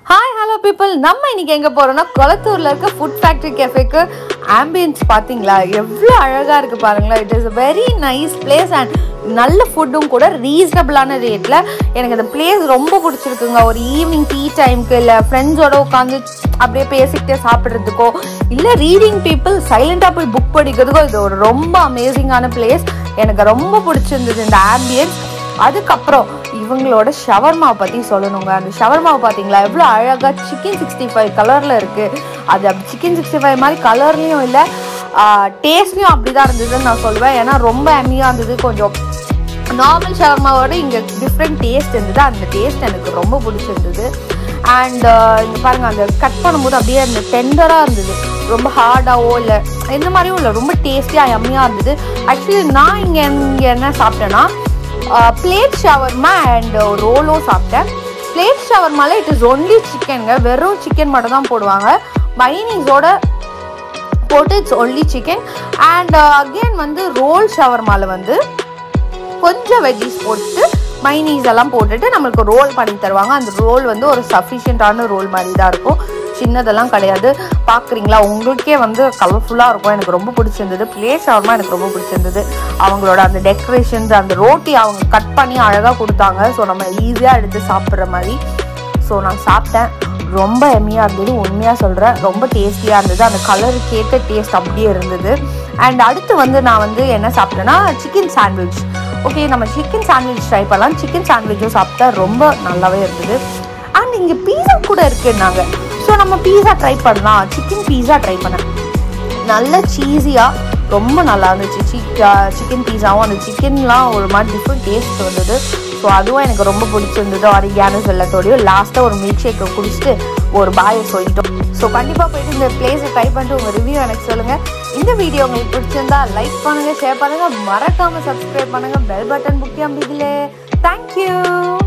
hi hello people நம்ம இன்னைக்கு எங்கே போகிறோம்னா கொளத்தூரில் இருக்க ஃபுட் ஃபேக்ட்ரி கேஃபேக்கு ஆம்பியன்ஸ் பார்த்தீங்களா எவ்வளோ அழகாக இருக்குது பாருங்களேன் it is a very nice place and நல்ல ஃபுட்டும் கூட ரீசனபிளான ரேட்டில் எனக்கு இந்த பிளேஸ் ரொம்ப பிடிச்சிருக்குங்க ஒரு ஈவினிங் டீ டைம்க்கு இல்லை ஃப்ரெண்ட்ஸோட உட்காந்து அப்படியே பேசிக்கிட்டே சாப்பிட்றதுக்கோ இல்லை ரீடிங் பீப்புள் சைலண்டாக போய் புக் படிக்கிறதுக்கோ இது ஒரு ரொம்ப அமேசிங்கான பிளேஸ் எனக்கு ரொம்ப பிடிச்சிருந்தது இந்த ஆம்பியன்ஸ் அதுக்கப்புறம் இவங்களோட ஷவர்மாவை பற்றி சொல்லணுங்க அந்த ஷவர்மாவை பார்த்தீங்களா எவ்வளோ அழகாக சிக்கன் சிக்ஸ்டி ஃபைவ் கலரில் இருக்குது அது சிக்கன் சிக்ஸ்டி ஃபைவ் மாதிரி கலர்லேயும் இல்லை டேஸ்ட்லேயும் அப்படி தான் இருந்ததுன்னு நான் சொல்லுவேன் ஏன்னா ரொம்ப எம்மியாக இருந்தது கொஞ்சம் நார்மல் ஷவர்மாவோட இங்கே டிஃப்ரெண்ட் டேஸ்ட் இருந்தது அந்த டேஸ்ட் எனக்கு ரொம்ப பிடிச்சிருந்தது அண்ட் இங்கே பாருங்கள் அந்த கட் பண்ணும்போது அப்படியே அந்த டெண்டராக இருந்தது ரொம்ப ஹார்டாவோ இல்லை எந்த மாதிரியும் இல்லை ரொம்ப டேஸ்டியாக எம்மியாக இருந்தது ஆக்சுவலி நான் இங்கே இங்கே என்ன சாப்பிட்டேன்னா பிளேட் ஷவர்மா அண்ட் ரோலோ சாப்பிட்டேன் பிளேட் ஷவர்மால இட் இஸ் ஒன்லி சிக்கனுங்க வெறும் சிக்கன் மட்டும் தான் போடுவாங்க மைனீஸோட போட்டு it's only chicken and again வந்து ரோல் ஷவர்மால வந்து கொஞ்சம் வெஜ்ஜிஸ் போட்டு மைனீஸ் எல்லாம் போட்டுட்டு நம்மளுக்கு ரோல் பண்ணி தருவாங்க அந்த ரோல் வந்து ஒரு சஃபிஷியண்ட்டான ரோல் மாதிரி தான் இருக்கும் சின்னதெல்லாம் கிடையாது பார்க்குறீங்களா உங்களுக்கே வந்து கலர்ஃபுல்லாக இருக்கும் எனக்கு ரொம்ப பிடிச்சிருந்தது பிளேஸ் ஷவர்மா எனக்கு ரொம்ப பிடிச்சிருந்தது அவங்களோட அந்த டெக்கரேஷன்ஸ் அந்த ரோட்டி அவங்க கட் பண்ணி அழகாக கொடுத்தாங்க ஸோ நம்ம ஈஸியாக எடுத்து சாப்பிட்ற மாதிரி ஸோ நான் சாப்பிட்டேன் ரொம்ப எம்மியாக இருந்தது உண்மையாக சொல்கிறேன் ரொம்ப டேஸ்டியாக இருந்தது அந்த கலருக்கு ஏற்ற டேஸ்ட் அப்படியே இருந்தது அண்ட் அடுத்து வந்து நான் வந்து என்ன சாப்பிட்டேன்னா சிக்கன் சாண்ட்விச் ஓகே நம்ம சிக்கன் சாண்ட்விச் ட்ரை பண்ணலாம் சிக்கன் சாண்ட்விச்சும் சாப்பிட்டா ரொம்ப நல்லாவே இருந்தது அண்ட் இங்கே பீஸா கூட இருக்குன்னாங்க ஸோ நம்ம பீஸா ட்ரை பண்ணலாம் சிக்கன் பீஸா ட்ரை பண்ணேன் நல்ல சீஸியாக ரொம்ப நல்லா இருந்துச்சு சிக் சிக்கன் பீஸாவும் அந்த சிக்கன்லாம் ஒரு மாதிரி டிஃப்ரெண்ட் டேஸ்ட் வந்தது ஸோ அதுவும் எனக்கு ரொம்ப பிடிச்சிருந்தது ஆரிகானஸ் வெள்ளத்தோடையும் லாஸ்ட்டாக ஒரு மில்க் ஷேக்கை குடிச்சிட்டு ஒரு பாயை சொல்லிட்டோம் ஸோ கண்டிப்பாக போயிட்டு இந்த பிளேஸை ட்ரை பண்ணிட்டு உங்கள் ரிவ்யூ எனக்கு சொல்லுங்கள் இந்த வீடியோ உங்களுக்கு பிடிச்சிருந்தா லைக் பண்ணுங்கள் ஷேர் பண்ணுங்கள் மறக்காமல் சப்ஸ்கிரைப் பண்ணுங்கள் பெல் பட்டன் முக்கியம் பிகிலே தேங்க்யூ